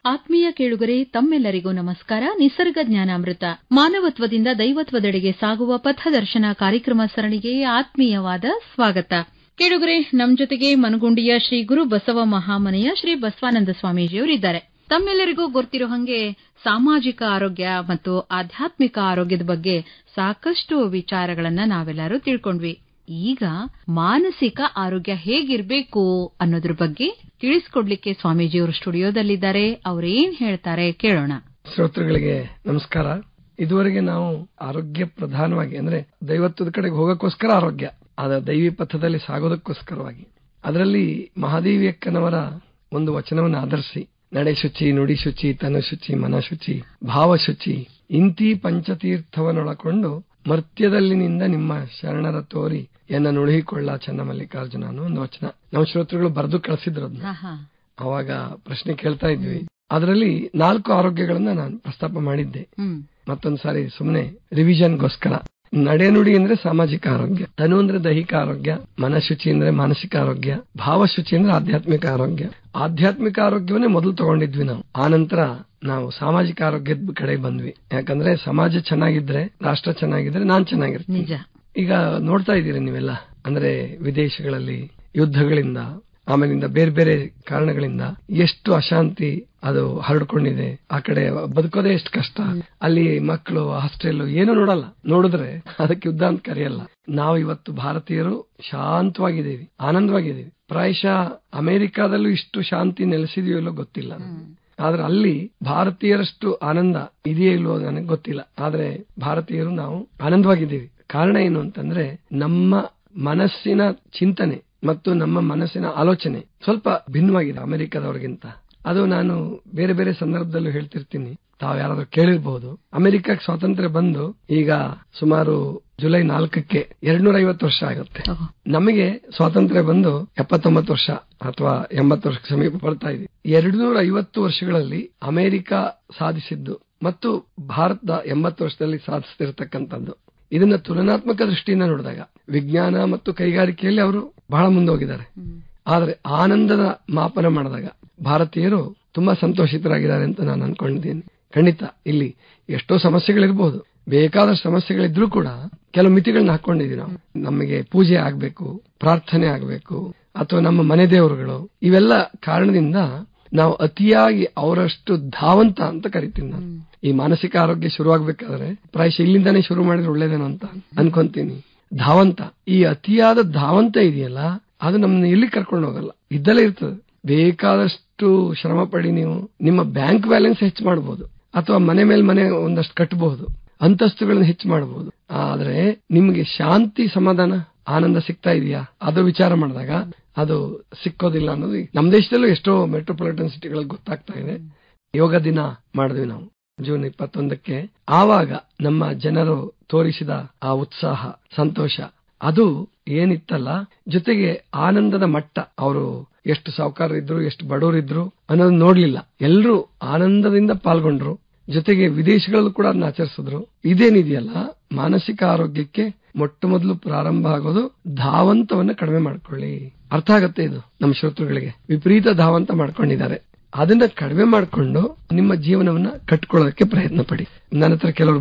ಆತ್ಮೀಯ ಕೇಳುಗರೆ ತಮ್ಮೆಲ್ಲರಿಗೂ ನಮಸ್ಕಾರ ನಿಸರ್ಗ ಜ್ಞಾನಾಮೃತ ಮಾನವತ್ವದಿಂದ ದೈವತ್ವದೆಡೆಗೆ ಸಾಗುವ ಪಥದರ್ಶನ ಕಾರ್ಯಕ್ರಮ ಸರಣಿಗೆ ಆತ್ಮೀಯವಾದ ಸ್ವಾಗತ ಕೇಳುಗರೆ ನಮ್ ಜೊತೆಗೆ ಮನಗುಂಡಿಯ ಶ್ರೀ ಗುರು ಬಸವ ಮಹಾಮನೆಯ ಶ್ರೀ ಬಸವಾನಂದ ಸ್ವಾಮೀಜಿಯವರಿದ್ದಾರೆ ತಮ್ಮೆಲ್ಲರಿಗೂ ಗೊತ್ತಿರೋ ಹಂಗೆ ಸಾಮಾಜಿಕ ಆರೋಗ್ಯ ಮತ್ತು ಆಧ್ಯಾತ್ಮಿಕ ಆರೋಗ್ಯದ ಬಗ್ಗೆ ಸಾಕಷ್ಟು ವಿಚಾರಗಳನ್ನ ನಾವೆಲ್ಲರೂ ತಿಳ್ಕೊಂಡ್ವಿ ಈಗ ಮಾನಸಿಕ ಆರೋಗ್ಯ ಹೇಗಿರ್ಬೇಕು ಅನ್ನೋದ್ರ ಬಗ್ಗೆ ತಿಳಿಸ್ಕೊಡ್ಲಿಕ್ಕೆ ಸ್ವಾಮೀಜಿಯವರು ಸ್ಟುಡಿಯೋದಲ್ಲಿದ್ದಾರೆ ಅವ್ರೇನ್ ಹೇಳ್ತಾರೆ ಕೇಳೋಣ ಶ್ರೋತೃಗಳಿಗೆ ನಮಸ್ಕಾರ ಇದುವರೆಗೆ ನಾವು ಆರೋಗ್ಯ ಪ್ರಧಾನವಾಗಿ ಅಂದ್ರೆ ದೈವತ್ವದ ಕಡೆಗೆ ಹೋಗಕ್ಕೋಸ್ಕರ ಆರೋಗ್ಯ ಅದ ದೈವಿ ಪಥದಲ್ಲಿ ಸಾಗೋದಕ್ಕೋಸ್ಕರವಾಗಿ ಅದರಲ್ಲಿ ಮಹಾದೇವಿಯಕ್ಕನವರ ಒಂದು ವಚನವನ್ನು ಆಧರಿಸಿ ನಡೆ ಶುಚಿ ನುಡಿ ಶುಚಿ ತನು ಶುಚಿ ಮನ ಶುಚಿ ಭಾವ ಶುಚಿ ಇಂತಿ ಪಂಚತೀರ್ಥವನ್ನೊಳಕೊಂಡು ಮರ್ತ್ಯದಲ್ಲಿನಿಂದ ನಿಮ್ಮ ಶರಣರ ತೋರಿ ಎನ್ನ ನುಳಿಕೊಳ್ಳ ಚನ್ನ ಮಲ್ಲಿಕಾರ್ಜುನ ಅನ್ನೋ ಒಂದು ವಚನ ನಮ್ಮ ಶ್ರೋತೃಗಳು ಬರೆದು ಕಳಿಸಿದ್ರು ಅದನ್ನ ಅವಾಗ ಪ್ರಶ್ನೆ ಕೇಳ್ತಾ ಇದ್ವಿ ಅದರಲ್ಲಿ ನಾಲ್ಕು ಆರೋಗ್ಯಗಳನ್ನ ನಾನು ಪ್ರಸ್ತಾಪ ಮಾಡಿದ್ದೆ ಹ್ಮ್ ಮತ್ತೊಂದು ಸಾರಿ ಸುಮ್ಮನೆ ರಿವಿಷನ್ಗೋಸ್ಕರ ನಡೆನುಡಿ ಅಂದ್ರೆ ಸಾಮಾಜಿಕ ಆರೋಗ್ಯ ತನು ಅಂದ್ರೆ ದೈಹಿಕ ಆರೋಗ್ಯ ಮನಶುಚಿ ಅಂದ್ರೆ ಮಾನಸಿಕ ಆರೋಗ್ಯ ಭಾವಶುಚಿ ಅಂದ್ರೆ ಆಧ್ಯಾತ್ಮಿಕ ಆರೋಗ್ಯ ಆಧ್ಯಾತ್ಮಿಕ ಆರೋಗ್ಯವನ್ನೇ ಮೊದಲು ತಗೊಂಡಿದ್ವಿ ನಾವು ಆನಂತರ ನಾವು ಸಾಮಾಜಿಕ ಆರೋಗ್ಯದ ಕಡೆ ಬಂದ್ವಿ ಯಾಕಂದ್ರೆ ಸಮಾಜ ಚೆನ್ನಾಗಿದ್ರೆ ರಾಷ್ಟ್ರ ಚೆನ್ನಾಗಿದ್ರೆ ನಾನ್ ಚೆನ್ನಾಗಿರ್ತೀನಿ ನಿಜ ಈಗ ನೋಡ್ತಾ ಇದ್ದೀರಿ ನೀವೆಲ್ಲ ಅಂದ್ರೆ ವಿದೇಶಗಳಲ್ಲಿ ಯುದ್ಧಗಳಿಂದ ಆಮೇಲಿಂದ ಬೇರೆ ಬೇರೆ ಕಾರಣಗಳಿಂದ ಎಷ್ಟು ಅಶಾಂತಿ ಅದು ಹರಡ್ಕೊಂಡಿದೆ ಆ ಕಡೆ ಬದುಕೋದೇ ಎಷ್ಟು ಕಷ್ಟ ಅಲ್ಲಿ ಮಕ್ಕಳು ಹಾಸ್ಟೆಲ್ ಏನು ನೋಡಲ್ಲ ನೋಡಿದ್ರೆ ಅದಕ್ಕೆ ಯುದ್ಧ ಅಂತ ಕರೆಯಲ್ಲ ನಾವು ಇವತ್ತು ಭಾರತೀಯರು ಶಾಂತವಾಗಿದ್ದೀವಿ ಆನಂದವಾಗಿದ್ದೀವಿ ಪ್ರಾಯಶಃ ಅಮೆರಿಕಾದಲ್ಲೂ ಇಷ್ಟು ಶಾಂತಿ ನೆಲೆಸಿದೆಯೋ ಇಲ್ಲೋ ಗೊತ್ತಿಲ್ಲ ಆದ್ರೆ ಅಲ್ಲಿ ಭಾರತೀಯರಷ್ಟು ಆನಂದ ಇದೆಯೋ ಇಲ್ವೋ ನನಗೆ ಗೊತ್ತಿಲ್ಲ ಆದ್ರೆ ಭಾರತೀಯರು ನಾವು ಆನಂದವಾಗಿದ್ದೀವಿ ಕಾರಣ ಏನು ಅಂತಂದ್ರೆ ನಮ್ಮ ಮನಸ್ಸಿನ ಚಿಂತನೆ ಮತ್ತು ನಮ್ಮ ಮನಸ್ಸಿನ ಆಲೋಚನೆ ಸ್ವಲ್ಪ ಭಿನ್ನವಾಗಿದೆ ಅಮೆರಿಕದವ್ರಿಗಿಂತ ಅದು ನಾನು ಬೇರೆ ಬೇರೆ ಸಂದರ್ಭದಲ್ಲೂ ಹೇಳ್ತಿರ್ತೀನಿ ತಾವು ಯಾರಾದ್ರೂ ಕೇಳಿರ್ಬಹುದು ಅಮೆರಿಕಕ್ಕೆ ಸ್ವಾತಂತ್ರ್ಯ ಬಂದು ಈಗ ಸುಮಾರು ಜುಲೈ ನಾಲ್ಕಕ್ಕೆ ಎರಡ್ನೂರ ಐವತ್ತು ವರ್ಷ ಆಗುತ್ತೆ ಓಹೋ. ನಮಗೆ ಸ್ವಾತಂತ್ರ್ಯ ಬಂದು ಎಪ್ಪತ್ತೊಂಬತ್ತು ವರ್ಷ ಅಥವಾ ಎಂಬತ್ತು ವರ್ಷಕ್ಕೆ ಸಮೀಪ ಬರ್ತಾ ಇದೆ ಎರಡ್ನೂರ ಐವತ್ತು ವರ್ಷಗಳಲ್ಲಿ ಅಮೆರಿಕ ಸಾಧಿಸಿದ್ದು ಮತ್ತು ಭಾರತದ ಎಂಬತ್ತು ವರ್ಷದಲ್ಲಿ ಸಾಧಿಸ್ತಿರ್ತಕ್ಕಂಥದ್ದು ಇದನ್ನ ತುಲನಾತ್ಮಕ ದೃಷ್ಟಿಯಿಂದ ನೋಡಿದಾಗ ವಿಜ್ಞಾನ ಮತ್ತು ಕೈಗಾರಿಕೆಯಲ್ಲಿ ಅವರು ಬಹಳ ಮುಂದೋಗಿದ್ದಾರೆ ಹ್ಮ್. ಆದ್ರೆ ಆನಂದದ ಮಾಪನ ಮಾಡಿದಾಗ ಭಾರತೀಯರು ತುಂಬಾ ಸಂತೋಷಿತರಾಗಿದ್ದಾರೆ ಅಂತ ನಾನು ಅನ್ಕೊಂಡಿದ್ದೀನಿ ಖಂಡಿತ ಇಲ್ಲಿ ಎಷ್ಟೋ ಸಮಸ್ಯೆಗಳಿರ್ಬೋದು ಬೇಕಾದಷ್ಟು ಸಮಸ್ಯೆಗಳಿದ್ರೂ ಕೂಡ ಕೆಲವು ಮಿತಿಗಳನ್ನ ಹಾಕೊಂಡಿದೀವಿ ನಾವು ನಮಗೆ ಪೂಜೆ ಆಗ್ಬೇಕು ಪ್ರಾರ್ಥನೆ ಆಗ್ಬೇಕು ಅಥವಾ ನಮ್ಮ ಮನೆ ದೇವರುಗಳು ಇವೆಲ್ಲ ಕಾರಣದಿಂದ ನಾವು ಅತಿಯಾಗಿ ಅವರಷ್ಟು ಧಾವಂತ ಅಂತ ಕರಿತೀನಿ ನಾನು ಈ ಮಾನಸಿಕ ಆರೋಗ್ಯ ಶುರುವಾಗಬೇಕಾದ್ರೆ ಪ್ರಾಯಶಃ ಇಲ್ಲಿಂದಾನೇ ಶುರು ಮಾಡಿದ್ರೆ ಒಳ್ಳೇದೇನೋ ಅಂತ ಅನ್ಕೊಂತೀನಿ ಧಾವಂತ ಈ ಅತಿಯಾದ ಧಾವಂತ ಇದೆಯಲ್ಲ ಅದು ನಮ್ಮನ್ನ ಎಲ್ಲಿ ಕರ್ಕೊಂಡು ಹೋಗಲ್ಲ ಇದ್ದಲ್ಲೇ ಇರ್ತದೆ ಬೇಕಾದಷ್ಟು ಶ್ರಮ ಪಡಿ ನೀವು ನಿಮ್ಮ ಬ್ಯಾಂಕ್ ಬ್ಯಾಲೆನ್ಸ್ ಹೆಚ್ಚು ಮಾಡಬಹುದು ಅಥವಾ ಮನೆ ಮೇಲೆ ಮನೆ ಒಂದಷ್ಟು ಕಟ್ಟಬಹುದು ಅಂತಸ್ತುಗಳನ್ನ ಹೆಚ್ಚು ಮಾಡಬಹುದು ಆದ್ರೆ ನಿಮ್ಗೆ ಶಾಂತಿ ಸಮಾಧಾನ ಆನಂದ ಸಿಗ್ತಾ ಇದೆಯಾ ಅದು ವಿಚಾರ ಮಾಡಿದಾಗ ಅದು ಸಿಕ್ಕೋದಿಲ್ಲ ಅನ್ನೋದು ಈಗ ನಮ್ಮ ದೇಶದಲ್ಲೂ ಎಷ್ಟೋ ಮೆಟ್ರೋಪಾಲಿಟನ್ ಸಿಟಿಗಳಲ್ಲಿ ಗೊತ್ತಾಗ್ತಾ ಇದೆ ಯೋಗ ದಿನ ಮಾಡಿದ್ವಿ ನಾವು ಜೂನ್ ಇಪ್ಪತ್ತೊಂದಕ್ಕೆ ಆವಾಗ ನಮ್ಮ ಜನರು ತೋರಿಸಿದ ಆ ಉತ್ಸಾಹ ಸಂತೋಷ ಅದು ಏನಿತ್ತಲ್ಲ ಜೊತೆಗೆ ಆನಂದದ ಮಟ್ಟ ಅವರು ಎಷ್ಟು ಸಾವುಕಾರರಿದ್ರು ಎಷ್ಟು ಬಡವರಿದ್ರು ಅನ್ನೋದು ನೋಡ್ಲಿಲ್ಲ ಎಲ್ಲರೂ ಆನಂದದಿಂದ ಪಾಲ್ಗೊಂಡ್ರು ಜೊತೆಗೆ ವಿದೇಶಗಳಲ್ಲೂ ಕೂಡ ಅದನ್ನ ಆಚರಿಸಿದ್ರು ಇದೇನಿದೆಯಲ್ಲ ಮಾನಸಿಕ ಆರೋಗ್ಯಕ್ಕೆ ಮೊಟ್ಟ ಮೊದಲು ಪ್ರಾರಂಭ ಆಗೋದು ಧಾವಂತವನ್ನ ಕಡಿಮೆ ಮಾಡ್ಕೊಳ್ಳಿ ಅರ್ಥ ಆಗತ್ತೆ ಇದು ನಮ್ಮ ಶ್ರೋತೃಗಳಿಗೆ ವಿಪರೀತ ಧಾವಂತ ಮಾಡ್ಕೊಂಡಿದ್ದಾರೆ ಅದನ್ನ ಕಡಿಮೆ ಮಾಡಿಕೊಂಡು ನಿಮ್ಮ ಜೀವನವನ್ನ ಕಟ್ಕೊಳ್ಳೋದಕ್ಕೆ ಪ್ರಯತ್ನ ಪಡಿ ನನ್ನ ಹತ್ರ ಕೆಲವರು